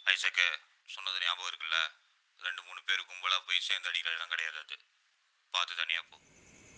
ஐசக்கு சொன்னது ஞாபகம் இருக்குல்ல ரெண்டு மூணு பேர் கும்பலாக போய் சேர்ந்து அடிக்கிற இடம் கிடையாது அது பார்த்து தனியாக போ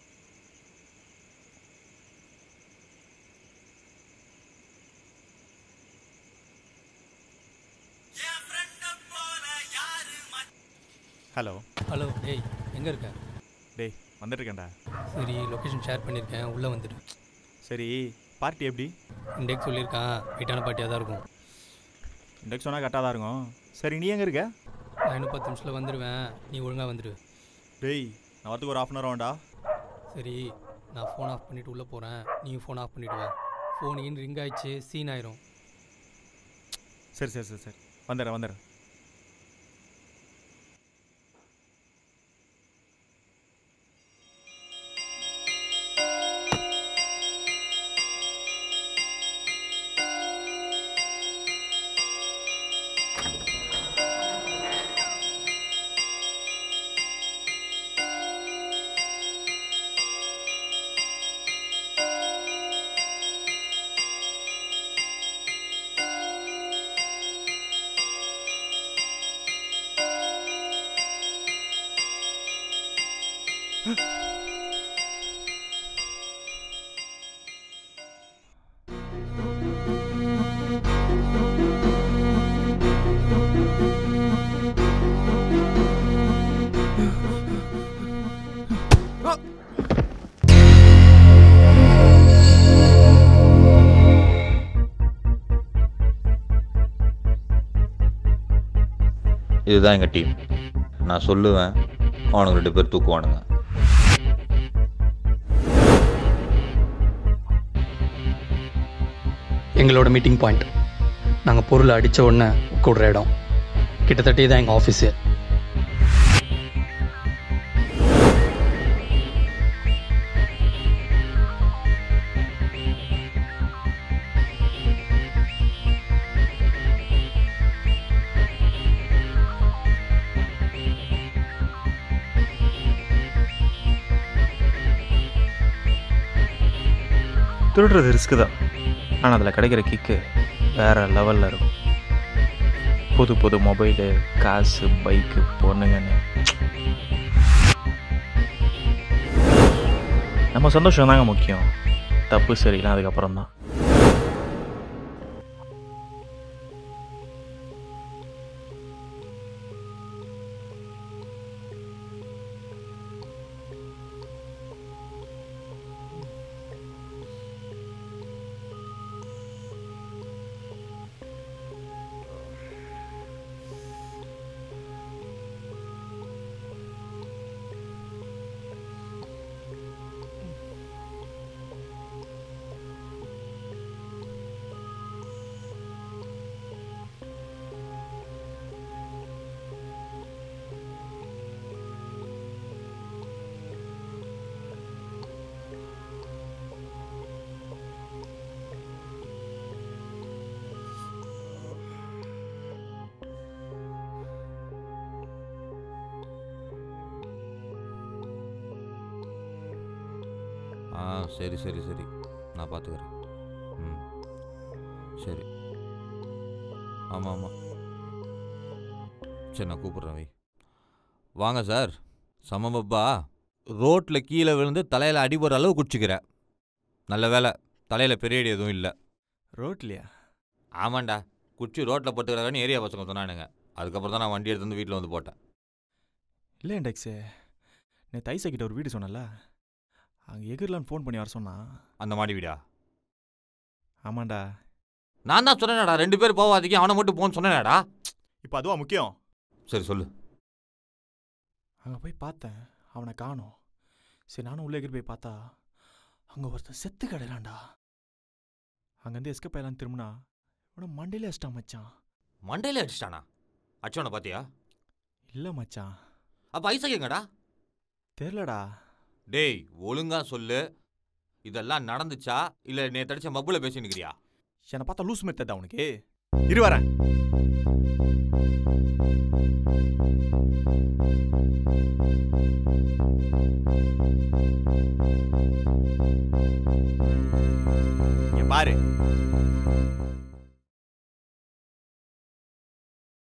ஹலோ ஹலோ டேய் எங்கே இருக்க டேய் வந்துட்டுருக்கேன்டா சரி லொக்கேஷன் ஷேர் பண்ணியிருக்கேன் உள்ளே வந்துடு சரி பார்ட்டி எப்படி இண்டெக்ஸ் சொல்லியிருக்கான் வெயிட்டான பார்ட்டியாக தான் இருக்கும் இண்டெக்ஸ் சொன்னால் கரெக்டாக தான் இருக்கும் சரி நீ எங்கே இருக்க நான் இன்னும் பத்து நிமிஷத்தில் வந்துடுவேன் நீ ஒழுங்காக வந்துடு டேய் நான் வரத்துக்கு ஒரு ஆஃப் அன் ஹவர் வேண்டா சரி நான் ஃபோன் ஆஃப் பண்ணிவிட்டு உள்ளே போகிறேன் நீயும் ஃபோன் ஆஃப் பண்ணிவிட்டு வா ஃபோன் இன் ரிங் ஆயிடுச்சு சீன் ஆயிரும் சரி சரி சரி சரி வந்துடுறேன் வந்துடுறேன் இதுதான் எங்கள் டீம் நான் சொல்லுவேன் அவனுங்க ரெண்டு பேர் தூக்குவானுங்க எங்களோட மீட்டிங் பாயிண்ட் நாங்கள் பொருளை அடித்த உடனே கூடுற இடம் கிட்டத்தட்ட இதான் எங்கள் ஆஃபீஸு திருடுறது ரிஸ்க்கு தான் ஆனால் அதில் கிடைக்கிற கிக்கு வேறு லெவலில் இருக்கும் புது புது மொபைலு காசு பைக்கு பொண்ணுங்கன்னு நம்ம சந்தோஷம் தாங்க முக்கியம் தப்பு சரியில்லாம் அதுக்கப்புறம் தான் ஆ சரி சரி சரி நான் பார்த்துக்கிறேன் ம் சரி ஆமாம் ஆமாம் சரி நான் கூப்பிட்றேன் வை வாங்க சார் சமபப்பா ரோட்டில் கீழே விழுந்து தலையில் அடிபடுற அளவு குடிச்சிக்கிறேன் நல்ல வேலை தலையில் பெரிய அடி எதுவும் இல்லை ரோட்லையா ஆமாண்டா குச்சி ரோட்டில் போட்டுக்கிறாங்கன்னு ஏரியா பசங்க சொன்னானுங்க அதுக்கப்புறம் தான் நான் வண்டி எடுத்து வந்து வீட்டில் வந்து போட்டேன் இல்லை இண்டெக்ஸு நேற்று ஐசா கிட்ட ஒரு வீடு சொன்னல அங்கே எகிர்லான்னு ஃபோன் பண்ணி வர சொன்னா அந்த மாடி வீடா ஆமாண்டா நான் தான் சொன்னேனடா ரெண்டு பேர் போவாதீங்க அவனை மட்டும் போன்னு சொன்னேனடா இப்போ அதுவா முக்கியம் சரி சொல்லு அங்கே போய் பார்த்தேன் அவனை காணோம் சரி நானும் உள்ளே எகிரி போய் பார்த்தா அங்கே ஒருத்தன் செத்து கிடலான்டா அங்கேருந்து எஸ்கே பையலான்னு திரும்பினா இவனை மண்டையில அடிச்சிட்டான் மச்சான் மண்டையில அடிச்சிட்டானா அச்சவனை பாத்தியா இல்லை மச்சான் அப்போ ஐசா எங்கடா தெரிலடா டேய் ஒழுங்கா சொல்லு இதெல்லாம் நடந்துச்சா இல்லை நேற்று அடிச்ச மப்புல பேசினுக்கிறியா என்னை பார்த்தா லூஸ் மெத்தட் அவனுக்கு இரு வரேன் இங்க பாரு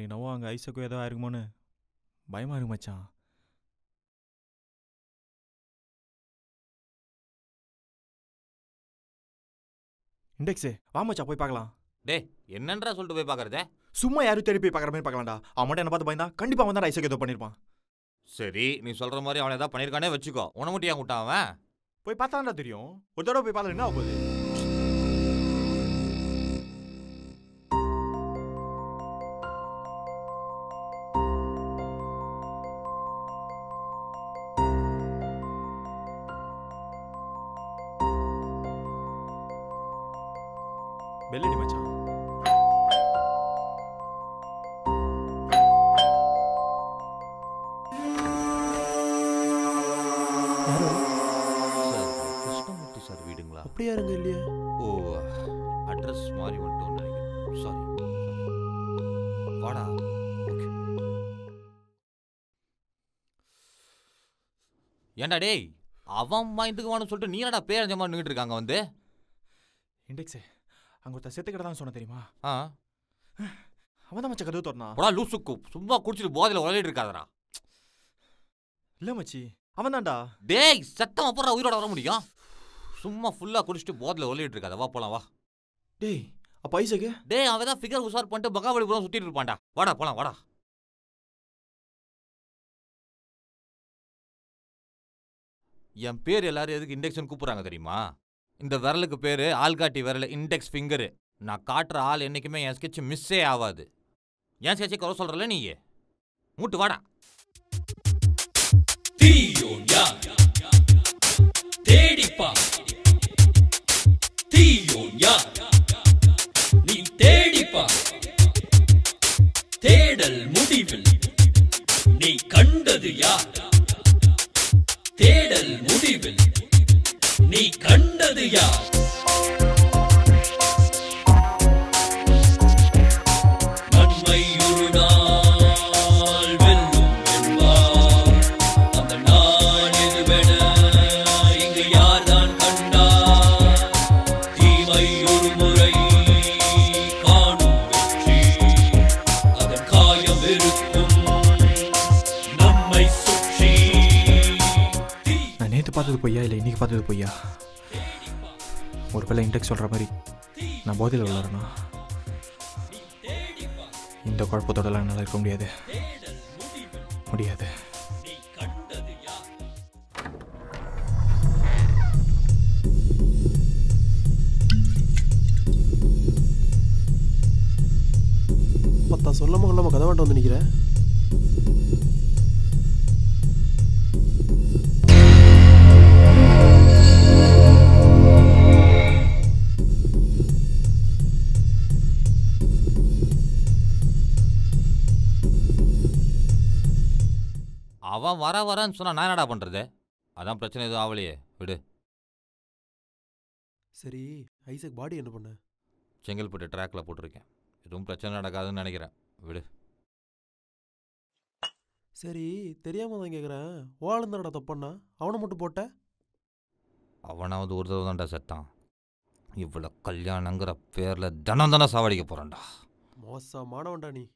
எனக்கு நவோ அங்கே ஐசக்கோ ஏதோ ஆயிருக்குமோன்னு பயமாக இருக்கு மச்சான் இண்டெக்ஸு வா மச்சான் போய் பார்க்கலாம் டேய் என்னன்றா சொல்லிட்டு போய் பார்க்கறதே சும்மா யாரும் தேடி போய் பார்க்குற மாதிரி பார்க்கலாம்டா அவன் மட்டும் என்ன பார்த்து பயந்தா கண்டிப்பாக அவன் தான் ஐசக் ஏதோ பண்ணியிருப்பான் சரி நீ சொல்ற மாதிரி அவனை ஏதாவது பண்ணியிருக்கானே வச்சுக்கோ உன மட்டும் ஏன் விட்டான் அவன் போய் பார்த்தாண்டா தெரியும் ஒரு தடவை போய் பார்த்தா என்ன ஆக போகுது பெல்லடி மச்சான் யாரோ சார் கிருஷ்ணமூர்த்தி சார் வீடுங்களா அப்படியா இருங்க இல்லையா ஓ அட்ரஸ் மாறி வந்துட்டோம்னு நினைக்கிறேன் சாரி வாடா ஓகே ஏன்டா டேய் அவன் மைண்டுக்கு வான்னு சொல்லிட்டு நீ என்னடா பேரஞ்ச மாதிரி நின்றுட்டு இருக்காங்க வந்து இண்டெக்ஸு அங்கே ஒருத்தர் செத்து கிட்ட தான் சொன்ன தெரியுமா ஆ அவன் தான் மச்சான் கதவு திறனா போடா லூசுக்கு சும்மா குடிச்சிட்டு போதையில் உழையிட்டு இருக்காதடா இல்லை மச்சி அவன் தான்டா டேய் சத்தம் அப்புறம் உயிரோட வர முடியும் சும்மா ஃபுல்லாக குடிச்சிட்டு போதையில் உழையிட்டு இருக்காத வா போலாம் வா டேய் அப்போ ஐசக்கு டேய் அவன் தான் ஃபிகர் உசார் பண்ணிட்டு பகாவலி பூரா சுத்திட்டு இருப்பான்டா வாடா போலாம் வாடா என் பேர் எல்லாரும் எதுக்கு இண்டெக்ஷன் கூப்பிடுறாங்க தெரியுமா இந்த விரலுக்கு பேர் ஆள்காட்டி விரல் இண்டெக்ஸ் ஃபிங்கரு நான் காட்டுற ஆள் என்னைக்குமே என் ஸ்கெட்ச் மிஸ்ஸே ஆகாது என் ஸ்கெட்சை குறை சொல்கிறல நீ மூட்டு வாடா தீயோன் யார் தேடிப்பா தீயோன் யார் நீ தேடிப்பா தேடல் முடிவில் நீ கண்டது யார் தேடல் முடிவில் நீ கண்டது யார் நன்மை ஒரு நாள் வெல்லும் என்பார் அந்த நாள் எதுவென இங்கு யார்தான் கண்டார் தீமை ஒரு முறை காணும் வெற்றி அதன் காயம் இருக்கும் நம்மை சுற்றி தீ நான் நேற்று பார்த்தது பொய்யா இல்லை இன்னைக்கு பார்த்தது பொய்யா ஒரு வேளை இன்டெக்ஸ் சொல்கிற மாதிரி நான் போதையில் விளாட்றேனா இந்த குழப்பத்தோடலாம் என்னால் இருக்க முடியாது முடியாது கண்டது யார் பத்தா சொல்லாம கொள்ளாம கதை வாண்ட வந்து நிக்கிற அவன் வர வரன்னு சொன்னா நான் என்னடா பண்ணுறது அதான் பிரச்சனை எதுவும் ஆகலையே விடு சரி ஐசக் பாடி என்ன பண்ண செங்கல்பட்டு ட்ராக்ல போட்டிருக்கேன் எதுவும் பிரச்சனை நடக்காதுன்னு நினைக்கிறேன் விடு சரி தெரியாம தான் கேக்குறேன் ஓலம் தானடா தப்பண்ணா அவனை மட்டும் போட்ட அவனாவது ஒரு தடவை தான்டா செத்தான் இவ்வளோ கல்யாணங்கிற பேரில் தனம் தானே சாவடிக்க போகிறான்டா மோசமானவன்டா நீ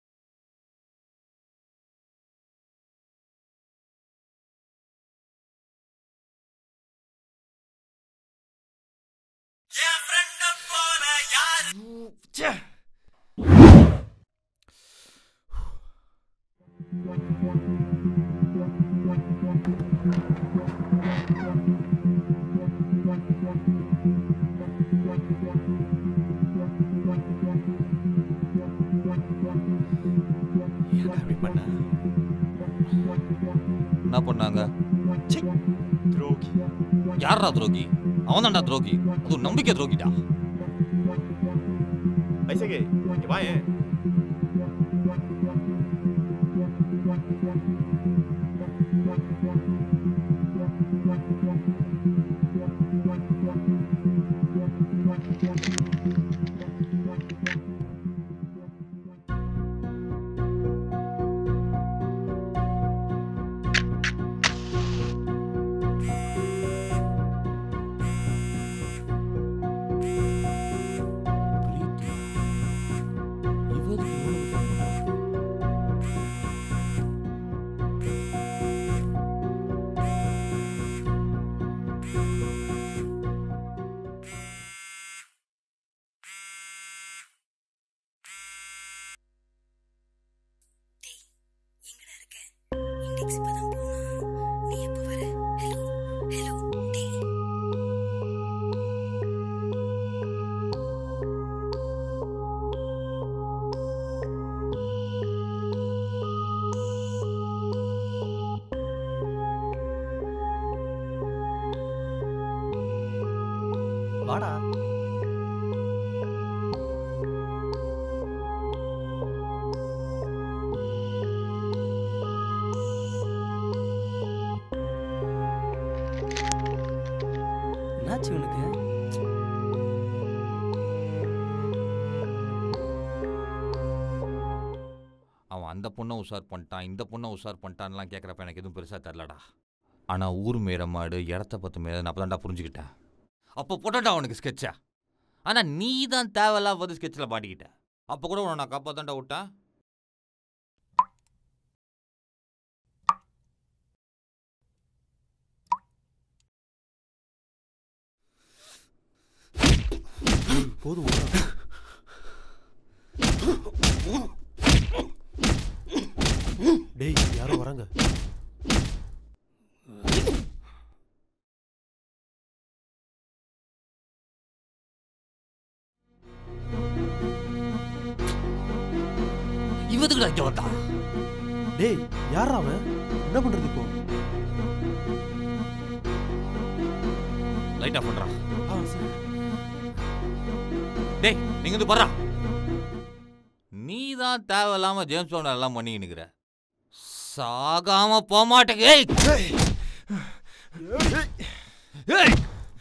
ஏன்டா இப்படி பண்ண என்ன பண்ணாங்க துரோகி யாரா துரோகி அவன் தான்டா துரோகி அது நம்பிக்கை துரோகிடா ஐசகே இங்க வாயேன் இண்டெக்ஸ் இப்பதான் போனா நீ எப்போ வர ஹலோ ஹலோ டேய் வாடா என்னாச்சு உனக்கு அவன் அந்த பொண்ணை உஷார் பண்ணிட்டான் இந்த பொண்ணை உஷார் பண்ணிட்டான்லாம் கேட்குறப்ப எனக்கு எதுவும் பெருசாக தெரிலடா ஆனால் ஊர் மேற மாடு இடத்த பத்து மேல நான் அப்போ புரிஞ்சுக்கிட்டேன் அப்போ போட்டா அவனுக்கு ஸ்கெட்சா ஆனால் நீ தான் தேவையில்லாம வந்து ஸ்கெட்சில் மாட்டிக்கிட்ட அப்போ கூட உன்னை நான் காப்பாத்தாண்டா விட்டேன் போதும் விட்றா. டேய் யாரோ வராங்க இவதுக்கு இங்கே வந்தா டேய் யாரா அவன் என்ன பண்றது இப்போ லைட்டாக பண்ணுறான் ஆ சரி டேய் நீங்க வந்து பர்றா நீ தான் தேவையில்லாம ஜேம்ஸ் பாண்ட் எல்லாம் பண்ணிக்கிட்டு இருக்கிற சாகாம போமாட்டேங்க ஏய் ஏய்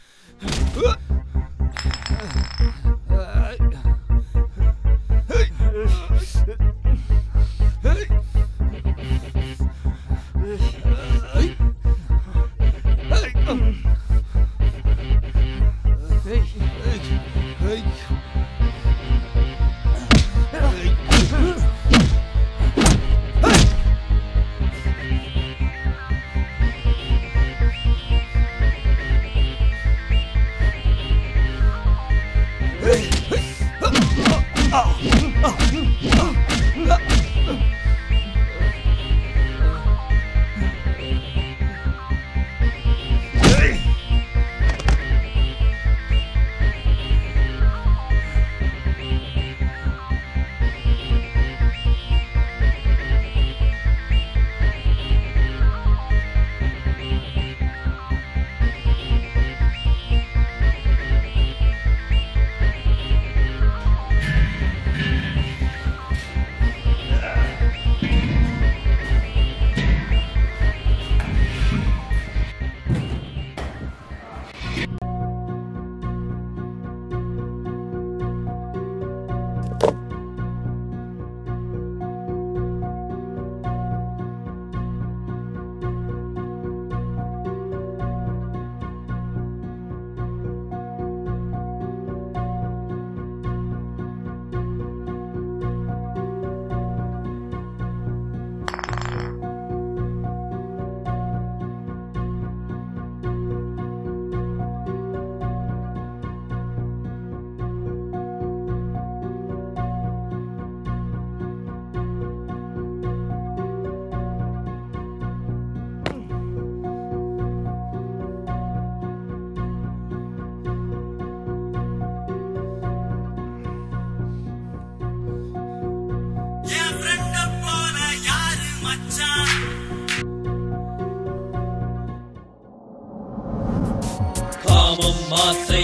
காமம் ஆசை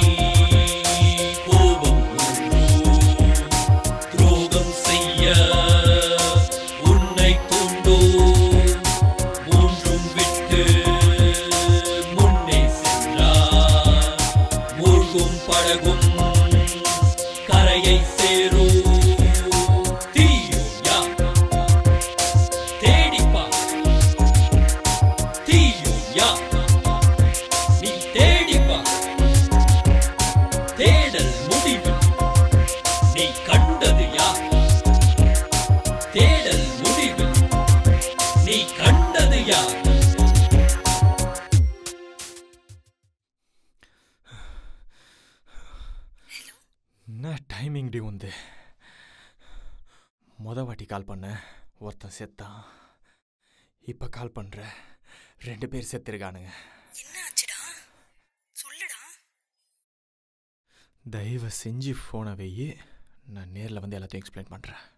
கோபம் துரோகம் செய்ய உன்னை கொண்டோ மூன்றும் விட்டு முன்னே சென்றார் மூழ்கும் படகும் கரையை சேரும் தீயும் யார் தேடிப்பா தீயும் யார் நீ தேடிப்பா தேடல் முடிவு நீ கண்டது யார் தேடல் முடிவு நீ கண்டது யார் என்ன டைமிங் டி வந்து மொத வாட்டி கால் பண்ண ஒருத்தன் செத்தான் இப்போ கால் பண்ணுற ரெண்டு பேர் செத்துருக்கானுங்க என்ன ஆச்சுடா சொல்லுடா தயவு செஞ்சு ஃபோனை வெயி நான் நேரில் வந்து எல்லாத்தையும் எக்ஸ்பிளைன் பண்ணுறேன்